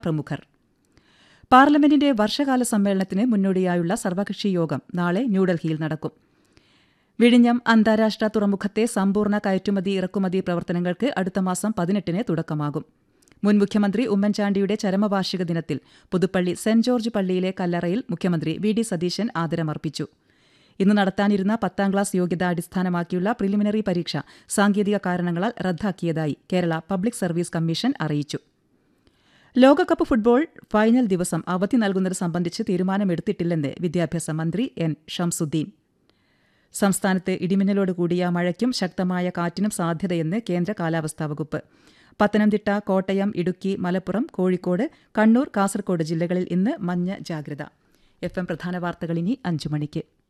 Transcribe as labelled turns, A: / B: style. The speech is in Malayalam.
A: പ്രമുഖർ പാർലമെന്റിന്റെ വർഷകാല സമ്മേളനത്തിന് മുന്നോടിയായുള്ള സർവകക്ഷി യോഗം നാളെ ന്യൂഡൽഹിയിൽ നടക്കും വിഴിഞ്ഞം അന്താരാഷ്ട്ര തുറമുഖത്തെ സമ്പൂർണ്ണ കയറ്റുമതി ഇറക്കുമതി പ്രവർത്തനങ്ങൾക്ക് അടുത്ത മാസം പതിനെട്ടിന് തുടക്കമാകും മുൻ മുഖ്യമന്ത്രി ഉമ്മൻചാണ്ടിയുടെ ചരമവാർഷിക ദിനത്തിൽ പുതുപ്പള്ളി സെന്റ് ജോർജ് പള്ളിയിലെ കല്ലറയിൽ മുഖ്യമന്ത്രി വി ഡി സതീശൻ ആദരമർപ്പിച്ചു ഇന്ന് നടത്താനിരുന്ന പത്താം ക്ലാസ് യോഗ്യത അടിസ്ഥാനമാക്കിയുള്ള പ്രിലിമിനറി പരീക്ഷ സാങ്കേതിക കാരണങ്ങളാൽ റദ്ദാക്കിയതായി കേരള പബ്ലിക് സർവീസ് കമ്മീഷൻ അറിയിച്ചു ലോകകപ്പ് ഫുട്ബോൾ ഫൈനൽ ദിവസം അവധി നൽകുന്നത് സംബന്ധിച്ച് തീരുമാനമെടുത്തിട്ടില്ലെന്ന് വിദ്യാഭ്യാസ മന്ത്രി എൻ ഷംസുദ്ദീൻ സംസ്ഥാനത്ത് ഇടിമിന്നലോട് കൂടിയ മഴയ്ക്കും ശക്തമായ കാറ്റിനും സാധ്യതയെന്ന് കേന്ദ്ര കാലാവസ്ഥാ വകുപ്പ് പത്തനംതിട്ട കോട്ടയം ഇടുക്കി മലപ്പുറം കോഴിക്കോട് കണ്ണൂർ കാസർഗോഡ് ജില്ലകളിൽ ഇന്ന് മഞ്ഞ ജാഗ്രത എഫ് എം പ്രധാന വാർത്തകൾ ഇനി അഞ്ചു മണിക്ക്